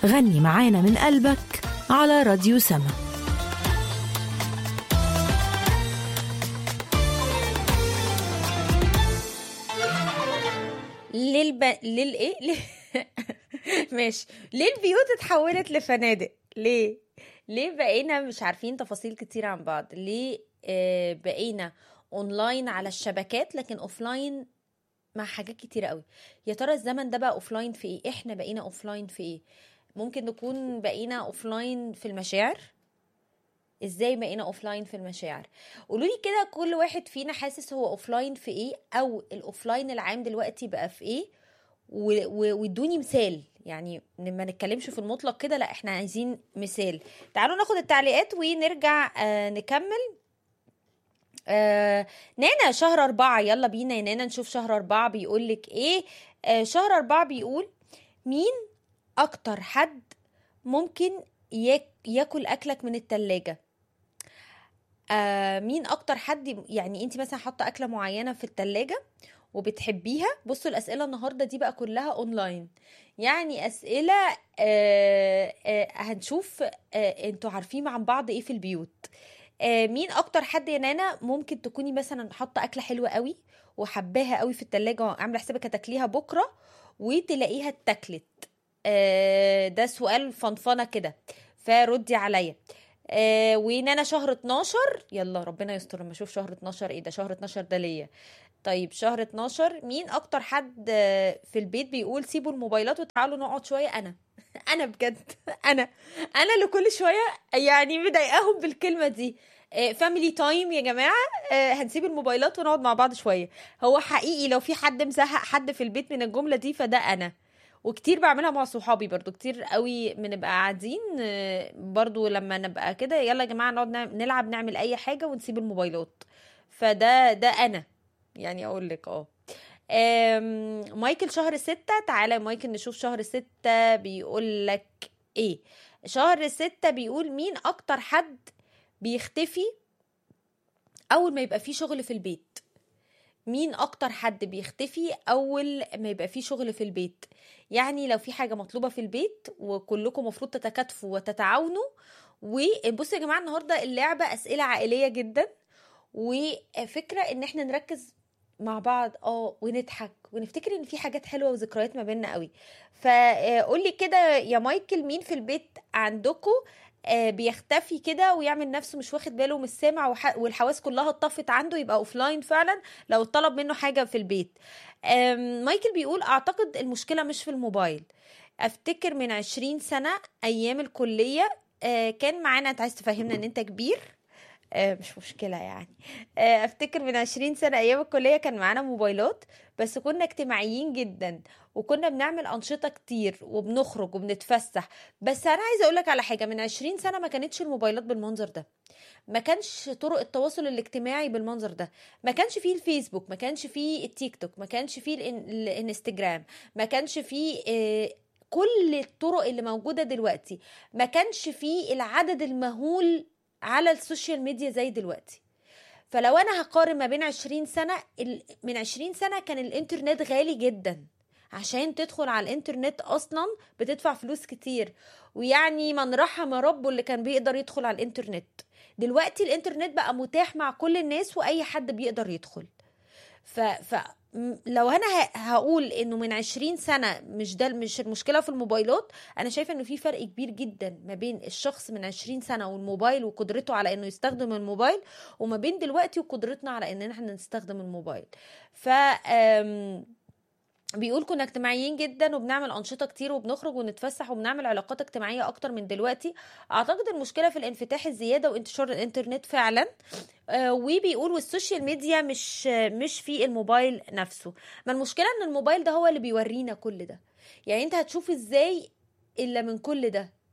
غني معانا من قلبك على راديو سما ليه الب... ليه الايه ليه... ماشي ليه البيوت اتحولت لفنادق ليه ليه بقينا مش عارفين تفاصيل كتير عن بعض ليه آه بقينا اونلاين على الشبكات لكن اوفلاين مع حاجات كتير قوي يا ترى الزمن ده بقى اوفلاين في ايه احنا بقينا اوفلاين في ايه ممكن نكون بقينا اوفلاين في المشاعر ازاي بقينا اوفلاين في المشاعر قولوا لي كده كل واحد فينا حاسس هو اوفلاين في ايه او الاوفلاين العام دلوقتي بقى في ايه و- و- وادوني مثال يعني ما نتكلمش في المطلق كده لا احنا عايزين مثال تعالوا ناخد التعليقات ونرجع آه نكمل آه نانا شهر أربعة يلا بينا يا نانا نشوف شهر أربعة بيقولك ايه آه شهر أربعة بيقول مين أكتر حد ممكن ياك ياكل أكلك من التلاجة آه مين أكتر حد يعني انت مثلا حاطة أكلة معينة في التلاجة وبتحبيها بصوا الأسئلة النهاردة دي بقى كلها أونلاين يعني أسئلة آه آه هنشوف آه انتوا عارفين عن بعض ايه في البيوت آه مين اكتر حد يا نانا ممكن تكوني مثلا حاطه اكله حلوه قوي وحباها قوي في التلاجة وعامله حسابك هتاكليها بكره وتلاقيها اتاكلت آه ده سؤال فنفنه كده فردي عليا آه ونانا شهر 12 يلا ربنا يستر لما اشوف شهر 12 ايه ده شهر 12 ده ليا طيب شهر 12 مين اكتر حد آه، في البيت بيقول سيبوا الموبايلات وتعالوا نقعد شويه انا انا بجد انا انا اللي كل شويه يعني مضايقاهم بالكلمه دي فاميلي تايم يا جماعه آه، هنسيب الموبايلات ونقعد مع بعض شويه هو حقيقي لو في حد مزهق حد في البيت من الجمله دي فده انا وكتير بعملها مع صحابي برضو كتير قوي بنبقى قاعدين آه، برضو لما نبقى كده يلا يا جماعه نقعد نعم- نلعب نعمل اي حاجه ونسيب الموبايلات فده ده انا يعني اقول لك اه آم، مايكل شهر ستة تعالى يا مايكل نشوف شهر ستة بيقول لك ايه شهر ستة بيقول مين اكتر حد بيختفي اول ما يبقى فيه شغل في البيت مين اكتر حد بيختفي اول ما يبقى فيه شغل في البيت يعني لو في حاجة مطلوبة في البيت وكلكم مفروض تتكاتفوا وتتعاونوا وبصوا يا جماعة النهاردة اللعبة اسئلة عائلية جدا وفكرة ان احنا نركز مع بعض اه ونضحك ونفتكر ان في حاجات حلوه وذكريات ما بيننا قوي فقولي كده يا مايكل مين في البيت عندكم بيختفي كده ويعمل نفسه مش واخد باله من السامع وح- والحواس كلها اتطفت عنده يبقى اوفلاين فعلا لو طلب منه حاجه في البيت آم، مايكل بيقول اعتقد المشكله مش في الموبايل افتكر من عشرين سنه ايام الكليه آه، كان معانا انت عايز تفهمنا ان انت كبير آه، مش مشكلة يعني آه، افتكر من عشرين سنة ايام الكلية كان معانا موبايلات بس كنا اجتماعيين جدا وكنا بنعمل انشطة كتير وبنخرج وبنتفسح بس انا عايزة اقولك على حاجة من عشرين سنة ما كانتش الموبايلات بالمنظر ده ما كانش طرق التواصل الاجتماعي بالمنظر ده ما كانش فيه الفيسبوك ما كانش فيه التيك توك ما كانش فيه الإن- الانستجرام ما كانش فيه آه، كل الطرق اللي موجودة دلوقتي ما كانش فيه العدد المهول على السوشيال ميديا زي دلوقتي فلو انا هقارن ما بين 20 سنة ال- من 20 سنة كان الانترنت غالي جدا عشان تدخل على الانترنت اصلا بتدفع فلوس كتير ويعني من رحم ربه اللي كان بيقدر يدخل على الانترنت دلوقتي الانترنت بقى متاح مع كل الناس واي حد بيقدر يدخل ف, ف م- لو انا ه- هقول انه من 20 سنه مش ده مش المشكله في الموبايلات انا شايفه انه في فرق كبير جدا ما بين الشخص من 20 سنه والموبايل وقدرته على انه يستخدم الموبايل وما بين دلوقتي وقدرتنا على ان احنا نستخدم الموبايل ف آم، بيقول كنا اجتماعيين جدا وبنعمل انشطه كتير وبنخرج ونتفسح وبنعمل علاقات اجتماعيه اكتر من دلوقتي اعتقد المشكله في الانفتاح الزياده وانتشار الانترنت فعلا آه، وبيقول والسوشيال ميديا مش آه، مش في الموبايل نفسه ما المشكله ان الموبايل ده هو اللي بيورينا كل ده يعني انت هتشوف ازاي الا من كل ده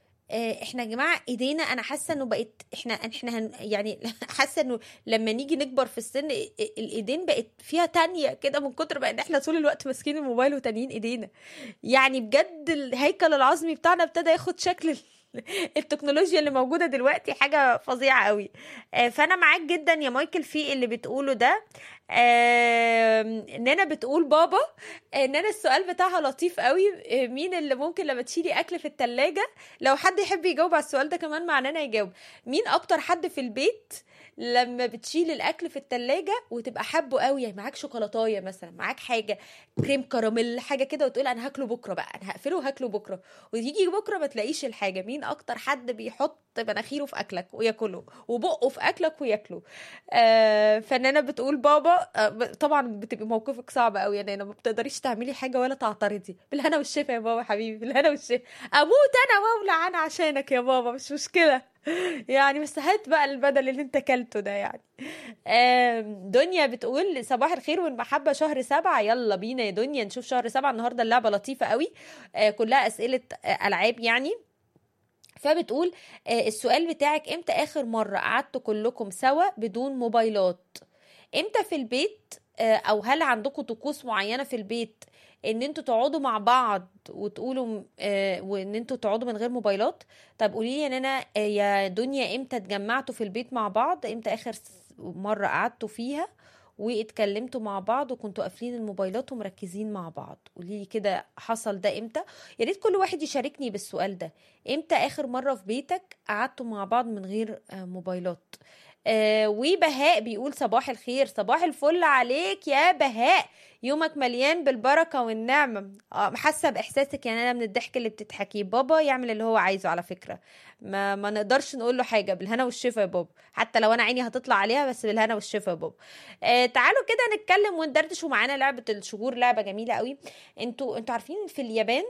آه، احنا يا جماعه ايدينا انا حاسه انه بقت احنا احنا هن يعني حاسه انه لما نيجي نكبر في السن ال- ال- الايدين بقت فيها تانية كده من كتر ما ان احنا طول الوقت ماسكين الموبايل وتانيين ايدينا يعني بجد الهيكل العظمي بتاعنا ابتدى ياخد شكل ال- التكنولوجيا اللي موجوده دلوقتي حاجه فظيعه قوي آه، فانا معاك جدا يا مايكل في اللي بتقوله ده آم، نانا بتقول بابا آه، نانا السؤال بتاعها لطيف قوي آه، مين اللي ممكن لما تشيلي اكل في التلاجة لو حد يحب يجاوب على السؤال ده كمان مع نانا يجاوب مين اكتر حد في البيت لما بتشيل الاكل في التلاجة وتبقى حابه قوي يعني معاك شوكولاتايه مثلا معاك حاجه كريم كراميل حاجه كده وتقول انا هاكله بكره بقى انا هقفله وهاكله بكره وتيجي بكره ما تلاقيش الحاجه مين اكتر حد بيحط مناخيره في اكلك وياكله وبقه في اكلك وياكله آه فنانه بتقول بابا آه ب- طبعا بتبقي موقفك صعب قوي يا نانا ما بتقدريش تعملي حاجه ولا تعترضي بالهنا والشفا يا بابا حبيبي بالهنا والشفا اموت انا واولع انا عشانك يا بابا مش مشكله يعني بس هات بقى البدل اللي انت كلته ده يعني آم، دنيا بتقول صباح الخير والمحبة شهر سبعة يلا بينا يا دنيا نشوف شهر سبعة النهاردة اللعبة لطيفة قوي آه، كلها أسئلة آه، ألعاب يعني فبتقول آه، السؤال بتاعك امتى آخر مرة قعدتوا كلكم سوا بدون موبايلات امتى في البيت آه، او هل عندكم طقوس معينة في البيت ان انتوا تقعدوا مع بعض وتقولوا آه، وان انتوا تقعدوا من غير موبايلات طب قولي لي يا نانا آه، يا دنيا امتى اتجمعتوا في البيت مع بعض امتى اخر س- مرة قعدتوا فيها واتكلمتوا مع بعض وكنتوا قافلين الموبايلات ومركزين مع بعض قولي لي كده حصل ده امتى يا ريت كل واحد يشاركني بالسؤال ده امتى اخر مرة في بيتك قعدتوا مع بعض من غير آه، موبايلات آه وبهاء بيقول صباح الخير صباح الفل عليك يا بهاء يومك مليان بالبركة والنعمة آه، حاسة بإحساسك يعني أنا من الضحك اللي بتضحكيه بابا يعمل اللي هو عايزه على فكرة ما ما نقدرش نقول له حاجة بالهنا والشفا يا بابا حتى لو أنا عيني هتطلع عليها بس بالهنا والشفا يا بابا آه تعالوا كده نتكلم وندردش ومعانا لعبة الشهور لعبة جميلة قوي انتوا انتوا عارفين في اليابان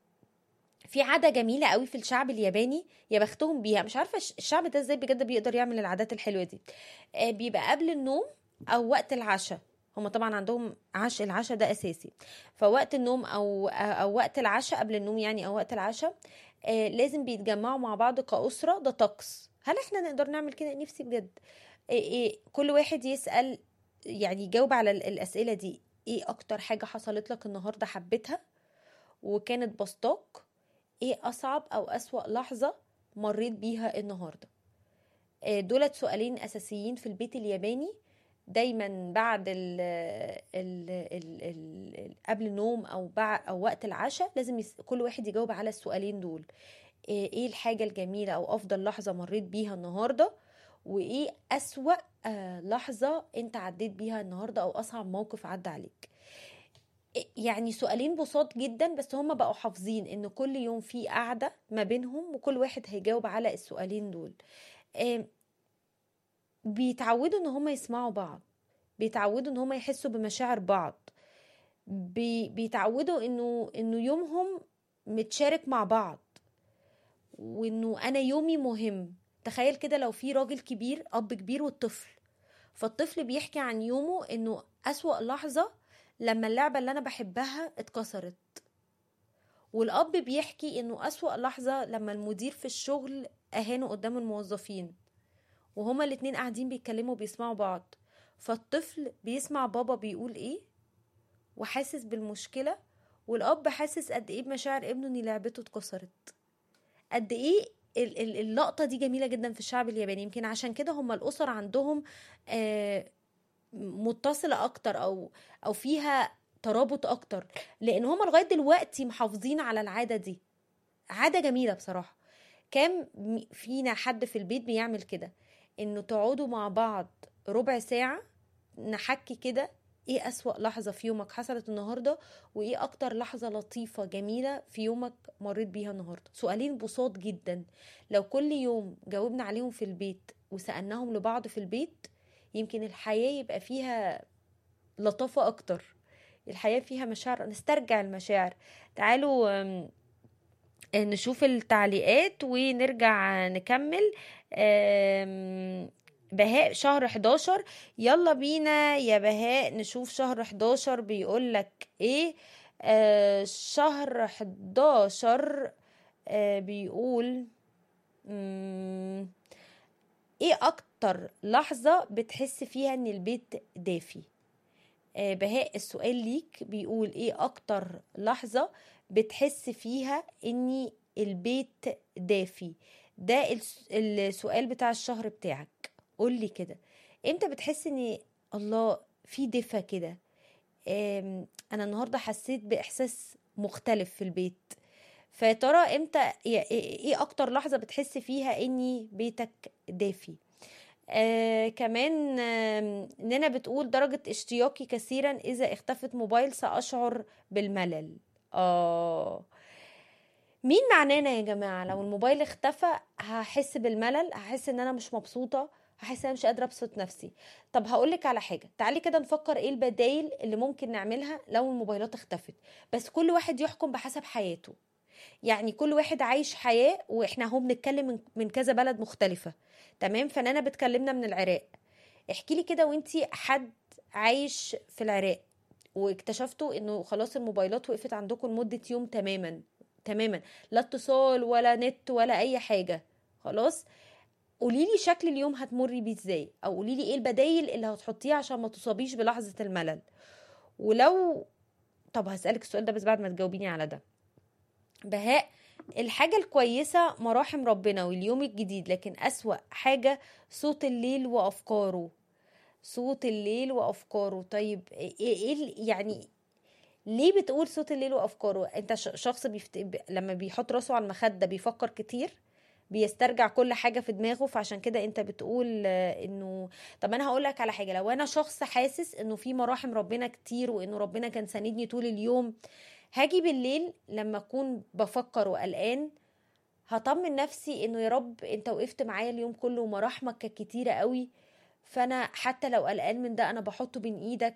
في عادة جميلة قوي في الشعب الياباني يا بختهم بيها مش عارفة الش- الشعب ده ازاي بجد بيقدر يعمل العادات الحلوة دي آه، بيبقى قبل النوم او وقت العشاء هما طبعا عندهم عش العشاء ده اساسي فوقت النوم او او وقت العشاء قبل النوم يعني او وقت العشاء آه، لازم بيتجمعوا مع بعض كأسرة ده طقس هل احنا نقدر نعمل كده نفسي بجد إيه إيه كل واحد يسأل يعني يجاوب على ال- الأسئلة دي ايه اكتر حاجة حصلت لك النهاردة حبيتها وكانت بسطاك ايه اصعب او اسوأ لحظة مريت بيها النهاردة آه، دولت سؤالين اساسيين في البيت الياباني دايما بعد ال ال ال ال قبل النوم او بعد او وقت العشاء لازم يس كل واحد يجاوب على السؤالين دول ايه إيه الحاجة الجميلة او افضل لحظة مريت بيها النهاردة وايه اسوأ آه، لحظة انت عديت بيها النهاردة او اصعب موقف عدى عليك يعني سؤالين بساط جدا بس هم بقوا حافظين ان كل يوم في قعدة ما بينهم وكل واحد هيجاوب على السؤالين دول آم، بيتعودوا ان هم يسمعوا بعض بيتعودوا ان هم يحسوا بمشاعر بعض بي بيتعودوا انه انه يومهم متشارك مع بعض وانه انا يومي مهم تخيل كده لو في راجل كبير اب كبير والطفل فالطفل بيحكي عن يومه انه اسوأ لحظة لما اللعبة اللي انا بحبها اتكسرت والاب بيحكي انه اسوأ لحظة لما المدير في الشغل اهانه قدام الموظفين وهما الاتنين قاعدين بيتكلموا بيسمعوا بعض فالطفل بيسمع بابا بيقول ايه وحاسس بالمشكلة والاب حاسس قد ايه بمشاعر ابنه ان لعبته اتكسرت قد ايه ال- ال- اللقطة دي جميلة جدا في الشعب الياباني يمكن عشان كده هم الأسر عندهم آه، متصلة أكتر أو أو فيها ترابط أكتر لأن هم لغاية دلوقتي محافظين على العادة دي عادة جميلة بصراحة كام م- فينا حد في البيت بيعمل كده إنه تقعدوا مع بعض ربع ساعة نحكي كده ايه أسوأ لحظة في يومك حصلت النهاردة وايه اكتر لحظة لطيفة جميلة في يومك مريت بيها النهاردة سؤالين بساط جدا لو كل يوم جاوبنا عليهم في البيت وسألناهم لبعض في البيت يمكن الحياة يبقى فيها لطافة اكتر الحياة فيها مشاعر نسترجع المشاعر تعالوا أم، نشوف التعليقات ونرجع نكمل أم، بهاء شهر 11 يلا بينا يا بهاء نشوف شهر 11 بيقول لك ايه آه شهر 11 آه بيقول مم، ايه اكتر لحظة بتحس فيها ان البيت دافي آه بهاء السؤال ليك بيقول ايه اكتر لحظة بتحس فيها ان البيت دافي ده الس- السؤال بتاع الشهر بتاعك قولي كده امتى بتحس ان الله في دفى كده آم، انا النهارده حسيت باحساس مختلف في البيت فيا ترى امتى ايه إيه اكتر لحظه بتحس فيها اني بيتك دافي آه كمان آم، نانا بتقول درجة اشتياقي كثيرا إذا اختفت موبايل سأشعر بالملل آه مين معنانا يا جماعة لو الموبايل اختفى هحس بالملل هحس ان انا مش مبسوطة هحس ان انا مش قادرة ابسط نفسي طب هقولك على حاجة تعالي كده نفكر ايه البدايل اللي ممكن نعملها لو الموبايلات اختفت بس كل واحد يحكم بحسب حياته يعني كل واحد عايش حياة واحنا اهو بنتكلم من- من كذا بلد مختلفة تمام فنانا بتكلمنا من العراق احكي لي كده وانتي حد عايش في العراق واكتشفتوا انه خلاص الموبايلات وقفت عندكم لمدة يوم تماما تماما لا اتصال ولا نت ولا اي حاجة خلاص قولي لي شكل اليوم هتمري بيه ازاي او قولي لي ايه البدايل اللي هتحطيها عشان ما تصابيش بلحظة الملل ولو طب هسألك السؤال ده بس بعد ما تجاوبيني على ده بهاء الحاجة الكويسة مراحم ربنا واليوم الجديد لكن أسوأ حاجة صوت الليل وأفكاره صوت الليل وأفكاره طيب إيه إيه ال- يعني ليه بتقول صوت الليل وأفكاره أنت ش- شخص بيفت... ب- لما بيحط راسه على المخدة بيفكر كتير بيسترجع كل حاجة في دماغه فعشان كده انت بتقول آه، انه طب انا هقول لك على حاجة لو انا شخص حاسس انه في مراحم ربنا كتير وانه ربنا كان ساندني طول اليوم هاجي بالليل لما اكون بفكر وقلقان هطمن نفسي انه يا رب انت وقفت معايا اليوم كله ومراحمك كانت كتيرة قوي فانا حتى لو قلقان من ده انا بحطه بين ايدك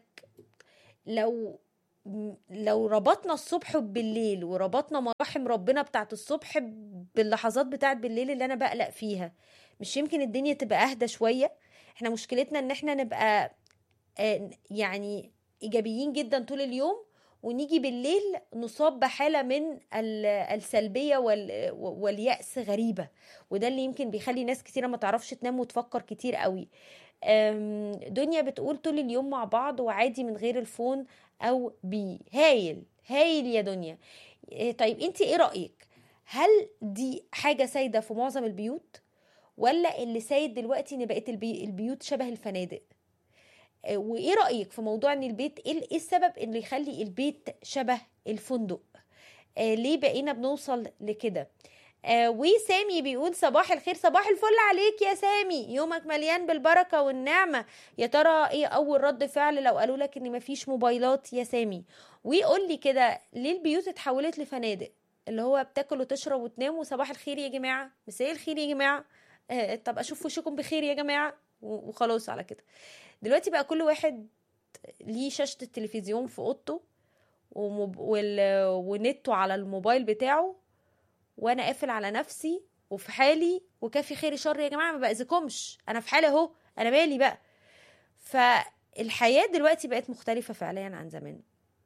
لو لو ربطنا الصبح بالليل وربطنا مراحم ربنا بتاعت الصبح باللحظات بتاعت بالليل اللي انا بقلق فيها مش يمكن الدنيا تبقى اهدى شوية احنا مشكلتنا ان احنا نبقى آه، يعني ايجابيين جدا طول اليوم ونيجي بالليل نصاب بحالة من ال- السلبية وال- واليأس غريبة وده اللي يمكن بيخلي ناس كتيرة ما تعرفش تنام وتفكر كتير قوي أم، دنيا بتقول طول اليوم مع بعض وعادي من غير الفون او بي هايل هايل يا دنيا إيه، طيب انت ايه رأيك هل دي حاجة سايدة في معظم البيوت ولا اللي سايد دلوقتي ان بقت البي... البيوت شبه الفنادق آه، وايه رأيك في موضوع ان البيت ايه إيه السبب اللي يخلي البيت شبه الفندق آه ليه بقينا بنوصل لكده آه وسامي بيقول صباح الخير صباح الفل عليك يا سامي يومك مليان بالبركة والنعمة يا ترى ايه اول رد فعل لو قالوا لك ان مفيش موبايلات يا سامي ويقول لي كده ليه البيوت اتحولت لفنادق اللي هو بتاكل وتشرب وتنام وصباح الخير يا جماعة مساء الخير يا جماعة آه طب اشوف وشكم بخير يا جماعة و- وخلاص على كده دلوقتي بقى كل واحد ليه شاشة التلفزيون في اوضته وموب... وال... ونته على الموبايل بتاعه وانا قافل على نفسي وفي حالي وكافي خير شر يا جماعه ما باذيكمش انا في حالي اهو انا مالي بقى فالحياه دلوقتي بقت مختلفه فعليا عن زمان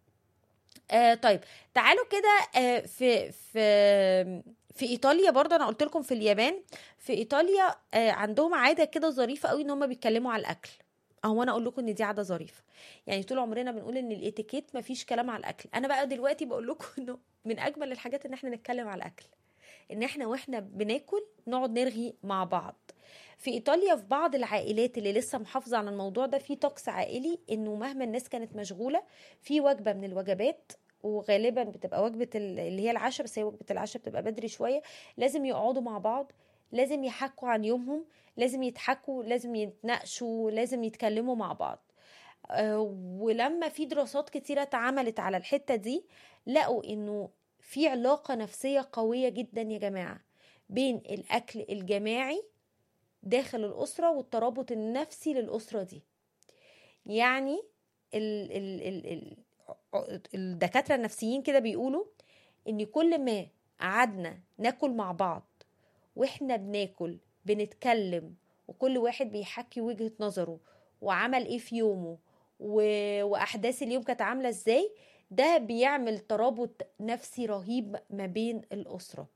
آه طيب تعالوا كده آه في في في ايطاليا برضه انا قلت لكم في اليابان في ايطاليا آه عندهم عاده كده ظريفه قوي ان هم بيتكلموا على الاكل اهو انا اقول لكم ان دي عاده ظريفه يعني طول عمرنا بنقول ان الاتيكيت مفيش كلام على الاكل انا بقى دلوقتي بقول لكم انه من اجمل الحاجات ان احنا نتكلم على الاكل ان احنا واحنا بناكل نقعد نرغي مع بعض في ايطاليا في بعض العائلات اللي لسه محافظه على الموضوع ده في طقس عائلي انه مهما الناس كانت مشغوله في وجبه من الوجبات وغالبا بتبقى وجبه ال- اللي هي العشاء بس هي وجبه العشاء بتبقى بدري شويه لازم يقعدوا مع بعض لازم يحكوا عن يومهم لازم يضحكوا لازم يتناقشوا لازم يتكلموا مع بعض آه، ولما في دراسات كتيرة اتعملت على الحتة دي لقوا انه في علاقة نفسية قوية جدا يا جماعة بين الأكل الجماعي داخل الأسرة والترابط النفسي للأسرة دي يعني ال ال ال ال الدكاترة النفسيين كده بيقولوا ان كل ما قعدنا ناكل مع بعض واحنا بناكل بنتكلم وكل واحد بيحكي وجهة نظره وعمل ايه في يومه و... واحداث اليوم كانت عامله ازاي ده بيعمل ترابط نفسي رهيب ما بين الاسره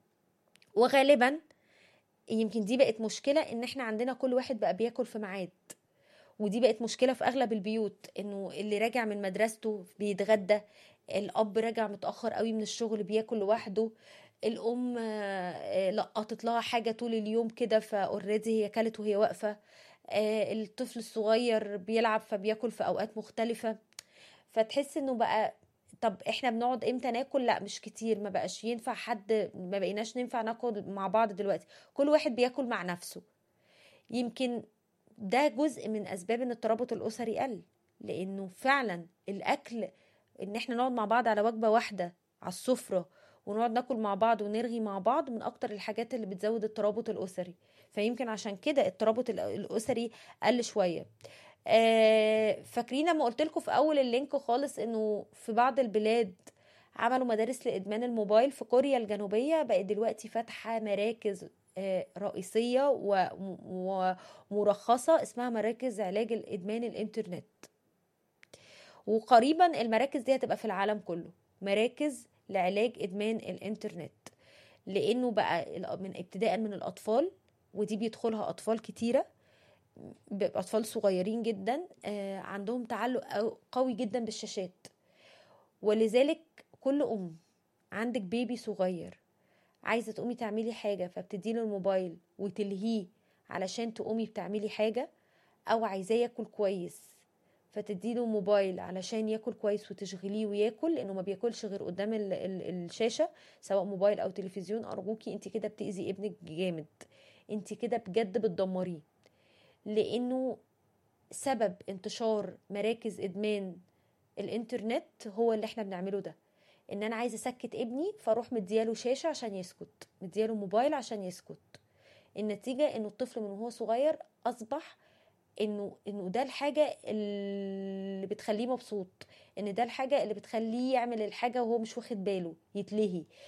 وغالبا يمكن دي بقت مشكله ان احنا عندنا كل واحد بقى بياكل في ميعاد ودي بقت مشكله في اغلب البيوت انه اللي راجع من مدرسته بيتغدى الاب راجع متاخر قوي من الشغل بياكل لوحده الام آه، آه، لقطت لها حاجه طول اليوم كده فاوريدي هي كلت وهي واقفه آه، الطفل الصغير بيلعب فبياكل في اوقات مختلفة فتحس انه بقى طب احنا بنقعد امتى ناكل لا مش كتير ما بقاش ينفع حد ما بقيناش ننفع ناكل مع بعض دلوقتي كل واحد بياكل مع نفسه يمكن ده جزء من اسباب ان الترابط الاسري قل لانه فعلا الاكل ان احنا نقعد مع بعض على وجبه واحده على السفره ونقعد ناكل مع بعض ونرغي مع بعض من اكتر الحاجات اللي بتزود الترابط الاسري فيمكن عشان كده الترابط ال- الاسري قل شويه آه، فاكرين لما قلت لكم في اول اللينك خالص انه في بعض البلاد عملوا مدارس لادمان الموبايل في كوريا الجنوبيه بقت دلوقتي فاتحه مراكز آه، رئيسيه و- ومرخصه اسمها مراكز علاج الادمان الانترنت وقريبا المراكز دي هتبقى في العالم كله مراكز لعلاج ادمان الانترنت لانه بقى ال- من ابتداء من الاطفال ودي بيدخلها اطفال كتيره بيبقى اطفال صغيرين جدا آه، عندهم تعلق أو- قوي جدا بالشاشات ولذلك كل ام عندك بيبي صغير عايزه تقومي تعملي حاجه فبتديله الموبايل وتلهيه علشان تقومي بتعملي حاجه او عايزاه ياكل كويس فتديله موبايل علشان ياكل كويس وتشغليه وياكل لانه ما بياكلش غير قدام ال- ال- الشاشه سواء موبايل او تلفزيون ارجوكي انت كده بتاذي ابنك جامد انت كده بجد بتدمريه لانه سبب انتشار مراكز ادمان الانترنت هو اللي احنا بنعمله ده ان انا عايزه اسكت ابني فاروح مدياله شاشه عشان يسكت مدياله موبايل عشان يسكت النتيجه انه الطفل من وهو صغير اصبح انه انه ده الحاجه اللي بتخليه مبسوط ان ده الحاجه اللي بتخليه يعمل الحاجه وهو مش واخد باله يتلهي